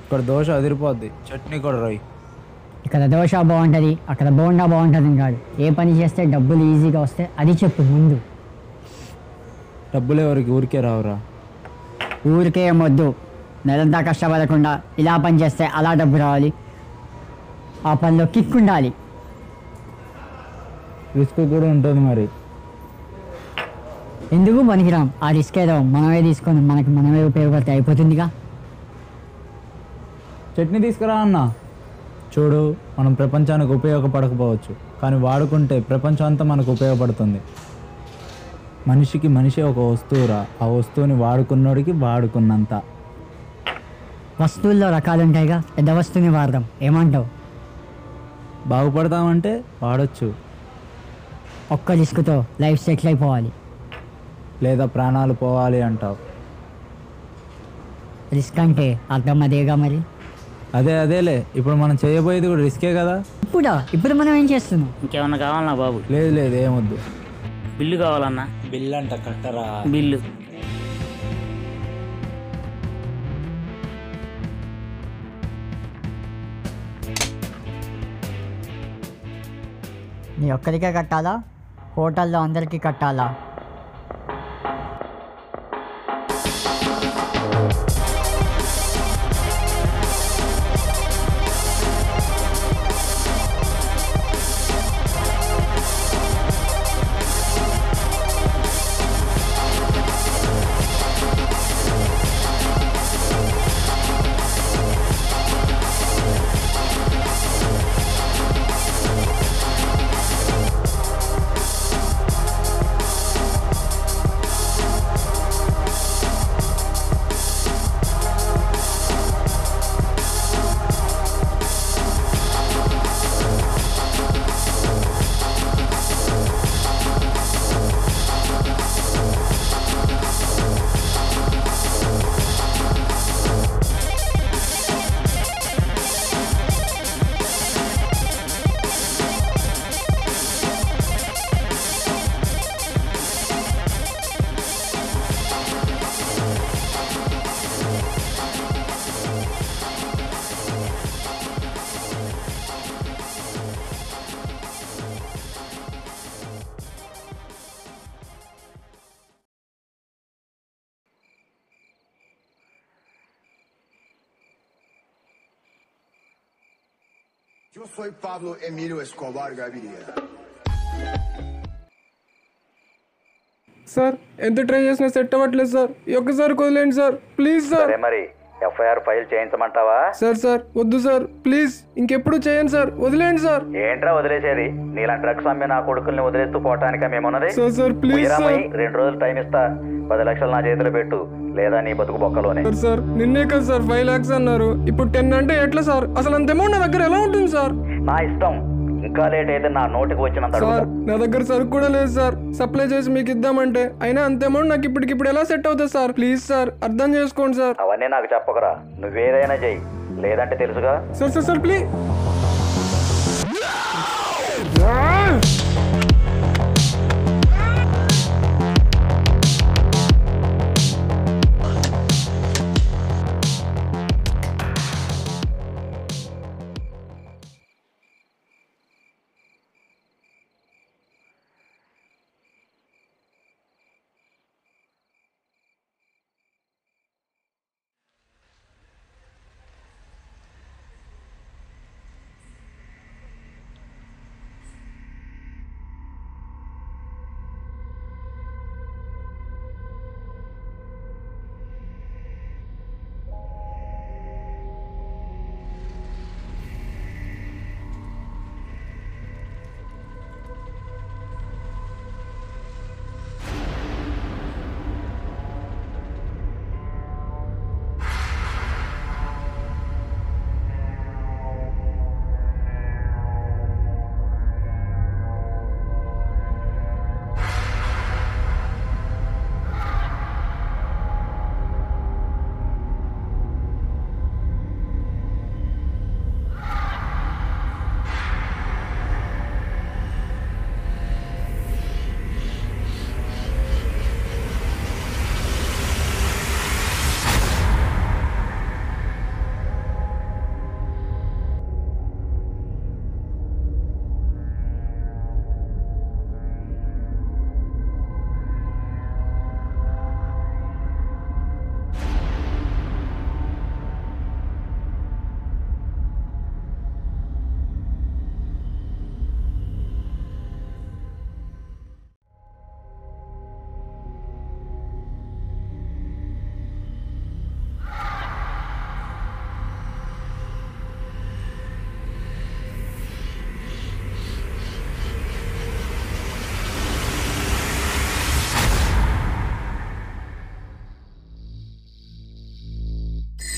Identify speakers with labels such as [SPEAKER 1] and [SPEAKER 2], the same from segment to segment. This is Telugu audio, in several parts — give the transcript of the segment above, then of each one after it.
[SPEAKER 1] ఇక్కడ దోశ అదిరిపోద్ది చట్నీ కూడా రాయి
[SPEAKER 2] ఇక్కడ దోశ బాగుంటుంది అక్కడ బోండా బాగుంటుంది కాదు ఏ పని చేస్తే డబ్బులు ఈజీగా వస్తే అది చెప్పు ముందు
[SPEAKER 1] డబ్బులు ఎవరికి ఊరికే రావురా
[SPEAKER 2] ఊరికే ఏమొద్దు నెలంతా కష్టపడకుండా ఇలా పని చేస్తే అలా డబ్బు రావాలి ఆ పనిలో కిక్ ఉండాలి
[SPEAKER 1] రిస్క్ కూడా ఉంటుంది మరి
[SPEAKER 2] ఎందుకు పనికిరాం ఆ రిస్క్ ఏదో మనమే తీసుకొని మనకి మనమే ఉపయోగపడితే అయిపోతుందిగా
[SPEAKER 1] చట్నీ తీసుకురా అన్న చూడు మనం ప్రపంచానికి ఉపయోగపడకపోవచ్చు కానీ వాడుకుంటే ప్రపంచం అంతా మనకు ఉపయోగపడుతుంది మనిషికి మనిషి ఒక వస్తువురా ఆ వస్తువుని వాడుకున్నోడికి వాడుకున్నంత
[SPEAKER 2] వస్తువుల్లో రకాలు ఉంటాయిగా పెద్ద వస్తువుని వాడదాం ఏమంటావు
[SPEAKER 1] బాగుపడతామంటే వాడొచ్చు
[SPEAKER 2] ఒక్క రిస్క్తో లైఫ్ సెటిల్ అయిపోవాలి
[SPEAKER 1] లేదా ప్రాణాలు పోవాలి అంటావు
[SPEAKER 2] రిస్క్ అంటే అర్థం అదేగా మరి
[SPEAKER 1] అదే అదేలే ఇప్పుడు మనం చేయబోయేది కూడా రిస్కే కదా
[SPEAKER 2] ఇప్పుడా ఇప్పుడు మనం ఏం చేస్తున్నాం
[SPEAKER 3] ఇంకేమన్నా కావాలన్నా బాబు
[SPEAKER 1] లేదు లేదు ఏమొద్దు
[SPEAKER 3] బిల్లు కావాలన్నా
[SPEAKER 1] బిల్ అంట కట్టరా
[SPEAKER 3] బిల్లు
[SPEAKER 2] నీ ఒక్కరికే కట్టాలా హోటల్లో అందరికీ కట్టాలా
[SPEAKER 4] Yo soy Pablo Emilio Escobar Gaviria.
[SPEAKER 5] Sir ఎంత ట్రై చేసినా సెట్ అవ్వట్లేదు సార్ ఈ ఒక్కసారి వదిలేండి సార్ ప్లీజ్ సార్
[SPEAKER 6] సరే మరి ఎఫ్ఐఆర్ ఫైల్ చేయించమంటావా
[SPEAKER 5] సార్ సార్ వద్దు సార్ ప్లీజ్ ఇంకెప్పుడు చేయండి సార్ వదిలేండి సార్
[SPEAKER 6] ఏంట్రా వదిలేసేది నీలాంటి డ్రగ్స్ అమ్మి నా కొడుకుల్ని వదిలేస్తూ పోవటానిక మేమున్నది
[SPEAKER 5] సార్ సార్ ప్లీజ్
[SPEAKER 6] ఉయ్యరామయ్య,
[SPEAKER 5] సార్
[SPEAKER 6] రెండు రోజులు టైం ఇస్తా పది లక్షలు నా చేతిలో పెట్టు లేదా నీ బతుకు బొక్కలోనే
[SPEAKER 5] సార్ సార్ నిన్నే కదా సార్ ఫైవ్ ల్యాక్స్ అన్నారు ఇప్పుడు టెన్ అంటే ఎట్లా సార్ అసలు అంత అమౌంట్ నా దగ్గర ఎలా ఉంటుంది సార్
[SPEAKER 6] నా ఇష్టం ఇంకా లేట్ అయితే నా నోటికి వచ్చినంత
[SPEAKER 5] సార్
[SPEAKER 6] అడుగుతా
[SPEAKER 5] నా దగ్గర సరుకు కూడా లేదు సార్ సప్లై చేసి మీకు ఇద్దామంటే అయినా అంత అమౌంట్ నాకు ఇప్పటికిప్పుడు ఎలా సెట్ అవుతుంది సార్ ప్లీజ్ సార్ అర్థం చేసుకోండి సార్
[SPEAKER 6] అవన్నీ నాకు చెప్పకరా నువ్వేదైనా చెయ్యి లేదంటే తెలుసుగా
[SPEAKER 5] సార్ సార్ సార్ ప్లీజ్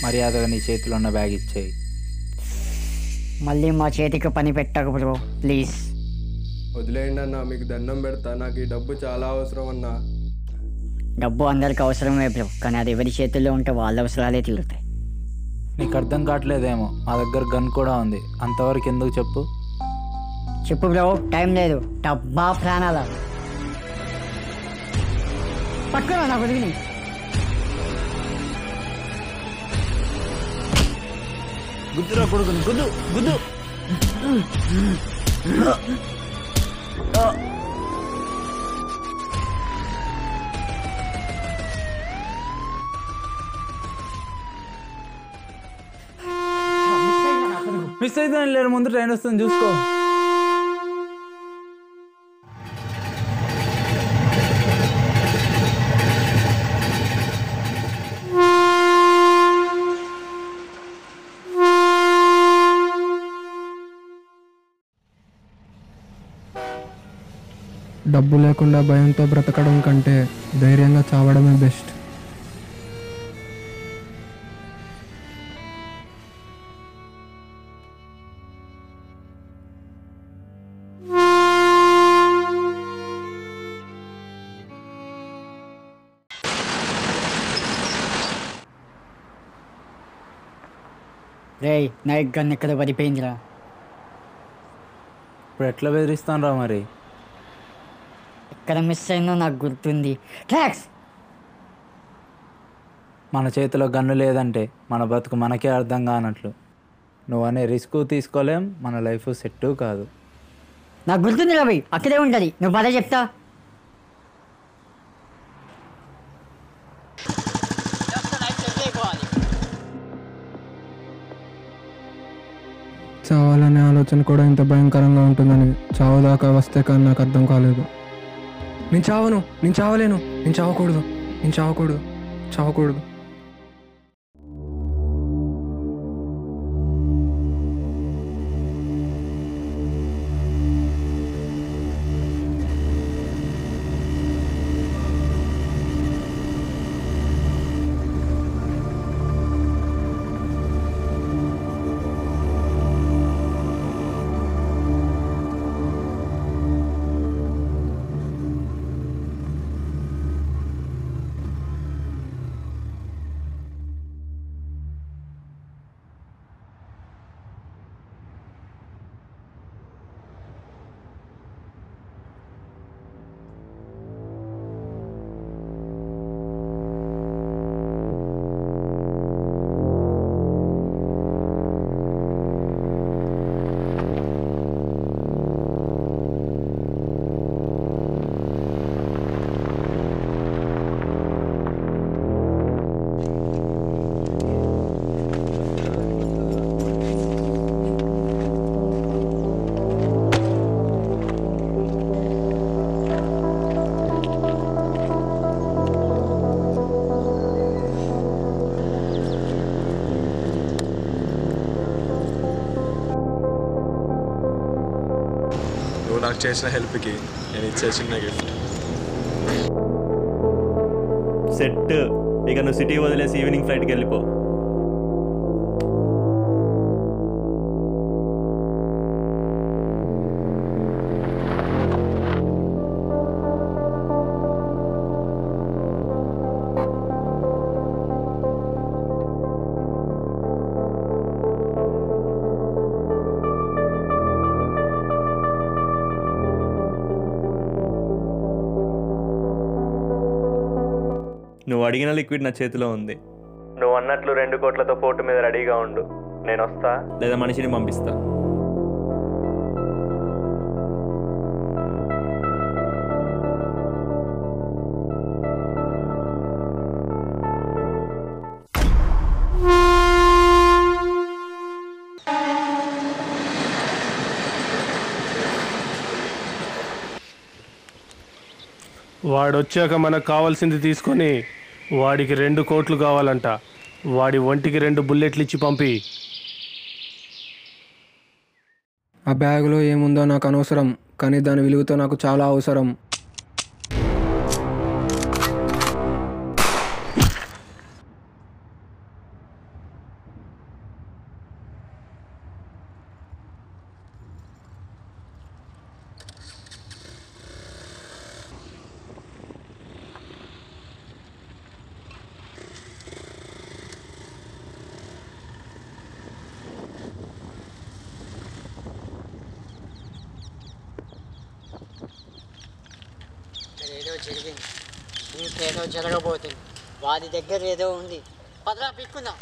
[SPEAKER 1] మర్యాదగా నీ చేతిలో ఉన్న బ్యాగ్ ఇచ్చేయి
[SPEAKER 2] మళ్ళీ మా చేతికి పని పెట్టకు బ్రో ప్లీజ్
[SPEAKER 5] వదిలేయండి అన్న మీకు దండం పెడతా నాకు ఈ డబ్బు చాలా అవసరం అన్నా
[SPEAKER 2] డబ్బు అందరికి అవసరమే బ్రో కానీ అది ఎవరి చేతుల్లో ఉంటే వాళ్ళ అవసరాలే తీరుతాయి
[SPEAKER 1] నీకు అర్థం కావట్లేదేమో మా దగ్గర గన్ కూడా ఉంది అంతవరకు ఎందుకు చెప్పు
[SPEAKER 2] చెప్పు బ్రో టైం లేదు డబ్బా ప్రాణాల పక్కన నా కొడుకుని
[SPEAKER 1] గుద్దురా కొడుకుని గుద్దు గుద్దు మిస్ అయితే లేరు ముందు ట్రైన్ వస్తుంది చూసుకో
[SPEAKER 5] డబ్బు లేకుండా భయంతో బ్రతకడం కంటే ధైర్యంగా చావడమే బెస్ట్
[SPEAKER 2] రేయ్ నైట్ గన్ ఎక్కడ పడిపోయిందిరా
[SPEAKER 1] ఇప్పుడు ఎట్లా బెదిరిస్తాను రా మరి
[SPEAKER 2] ఎక్కడ మిస్ అయిందో నాకు గుర్తుంది ట్యాక్స్
[SPEAKER 1] మన చేతిలో గన్ను లేదంటే మన బతుకు మనకే అర్థం కానట్లు నువ్వు అనే రిస్క్ తీసుకోలేం మన లైఫ్ సెట్ కాదు
[SPEAKER 2] నాకు గుర్తుంది రవి అక్కడే ఉంటది నువ్వు పదే చెప్తా
[SPEAKER 5] చావాలనే ఆలోచన కూడా ఇంత భయంకరంగా ఉంటుందని చావు దాకా వస్తే కానీ నాకు అర్థం కాలేదు నేను చావను నేను చావలేను నేను చావకూడదు నేను చావకూడదు చావకూడదు
[SPEAKER 7] నువ్వు నాకు చేసిన హెల్ప్కి నేను ఇచ్చే చిన్న గిఫ్ట్
[SPEAKER 8] సెట్ ఇక నువ్వు సిటీ వదిలేసి ఈవినింగ్ ఫ్లైట్కి వెళ్ళిపో నువ్వు అడిగిన లిక్విడ్ నా చేతిలో ఉంది
[SPEAKER 6] నువ్వు అన్నట్లు రెండు కోట్లతో ఫోటో మీద రెడీగా ఉండు నేను వస్తా
[SPEAKER 8] లేదా మనిషిని పంపిస్తా
[SPEAKER 9] వాడొచ్చాక మనకు కావాల్సింది తీసుకొని వాడికి రెండు కోట్లు కావాలంట వాడి ఒంటికి రెండు బుల్లెట్లు ఇచ్చి పంపి
[SPEAKER 5] ఆ బ్యాగ్లో ఏముందో నాకు అనవసరం కానీ దాని విలువతో నాకు చాలా అవసరం
[SPEAKER 2] జరిగింది నీకేదో జరగబోతుంది వాడి దగ్గర ఏదో ఉంది పదరా పిక్కుందాం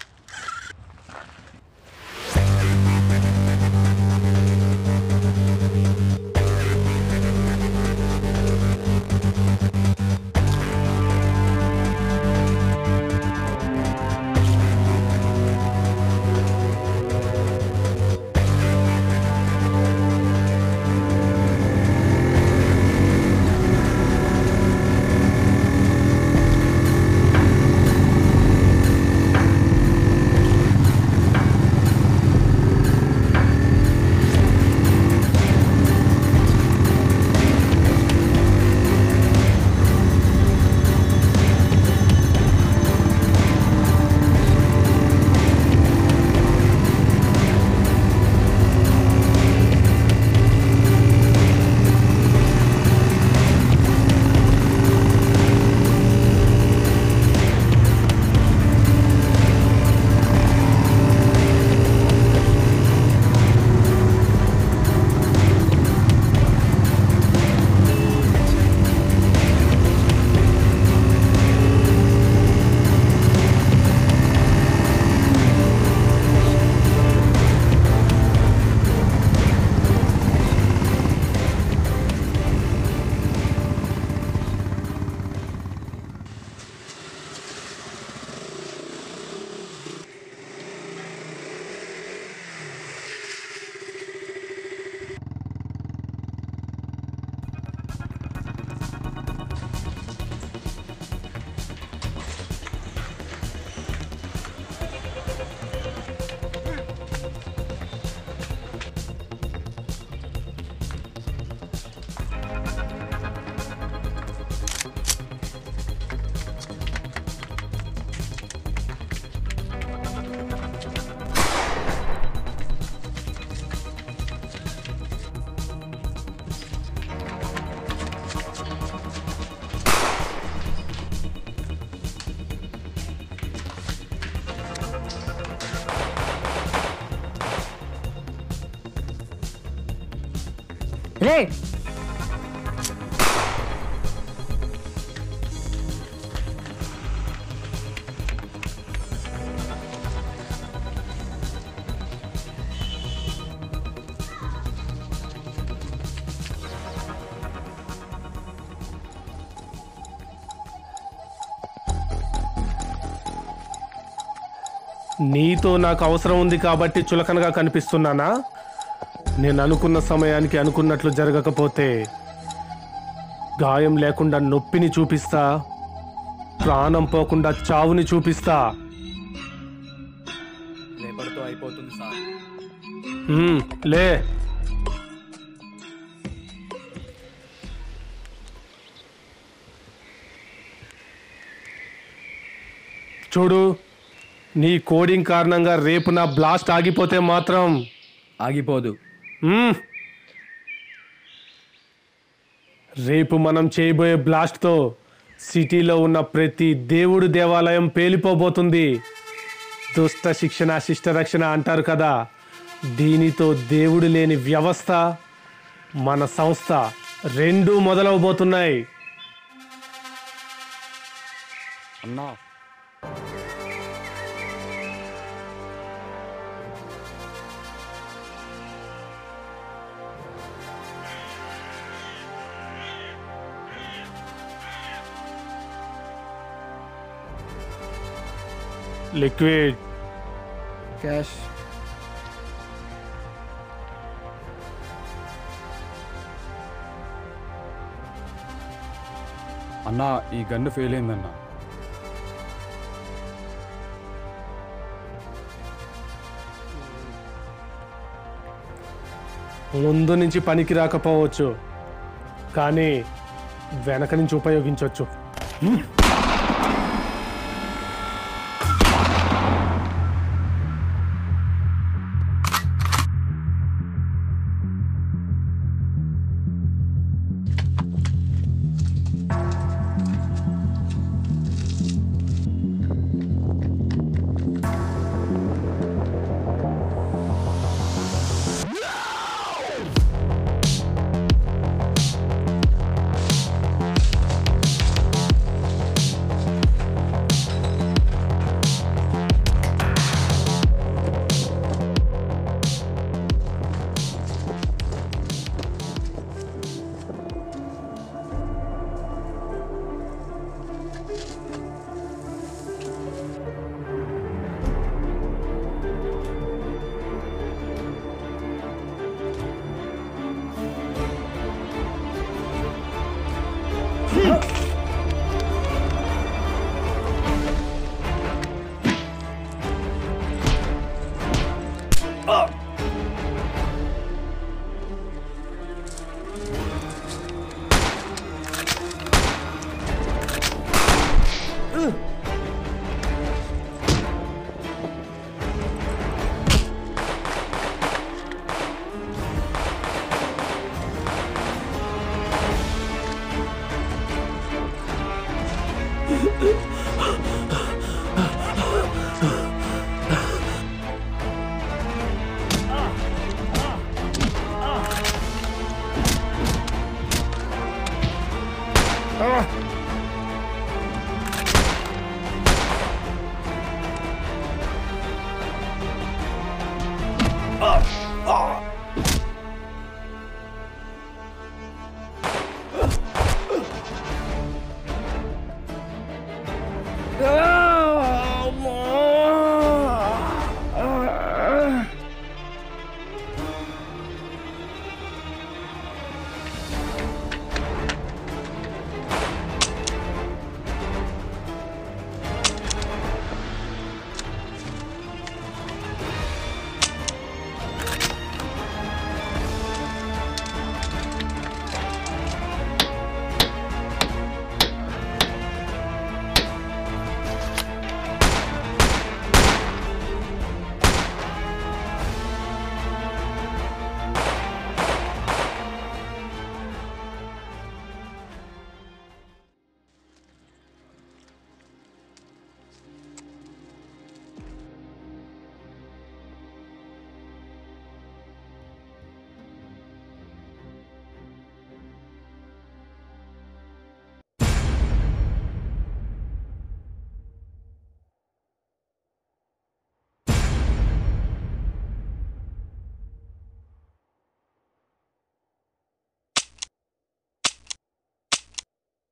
[SPEAKER 2] రే
[SPEAKER 9] నీతో నాకు అవసరం ఉంది కాబట్టి చులకనగా కనిపిస్తున్నానా నేను అనుకున్న సమయానికి అనుకున్నట్లు జరగకపోతే గాయం లేకుండా నొప్పిని చూపిస్తా ప్రాణం పోకుండా చావుని చూపిస్తా
[SPEAKER 7] రేపటితో అయిపోతుంది సార్
[SPEAKER 9] హ్మ్, లే చూడు నీ కోడింగ్ కారణంగా రేపు నా బ్లాస్ట్ ఆగిపోతే మాత్రం
[SPEAKER 7] ఆగిపోదు
[SPEAKER 9] మ్మ్. రేపు మనం చేయబోయే బ్లాస్ట్తో సిటీలో ఉన్న ప్రతి దేవుడు దేవాలయం పేలిపోబోతుంది దుష్ట శిక్షణ శిష్ట రక్షణ అంటారు కదా దీనితో దేవుడు లేని వ్యవస్థ మన సంస్థ రెండూ మొదలవబోతున్నాయి
[SPEAKER 7] అన్నా
[SPEAKER 9] లిక్విడ్
[SPEAKER 5] క్యాష్
[SPEAKER 7] అన్నా ఈ గన్ను ఫెయిల్ అయిందన్నా
[SPEAKER 9] ముందు నుంచి పనికి రాకపోవచ్చు కానీ వెనక నుంచి ఉపయోగించవచ్చు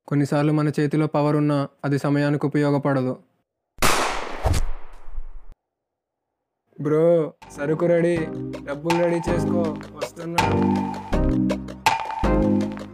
[SPEAKER 5] కొన్నిసార్లు మన చేతిలో పవర్ ఉన్నా అది సమయానికి ఉపయోగపడదు బ్రో సరుకు రెడీ డబ్బులు రెడీ చేసుకో వస్తున్నా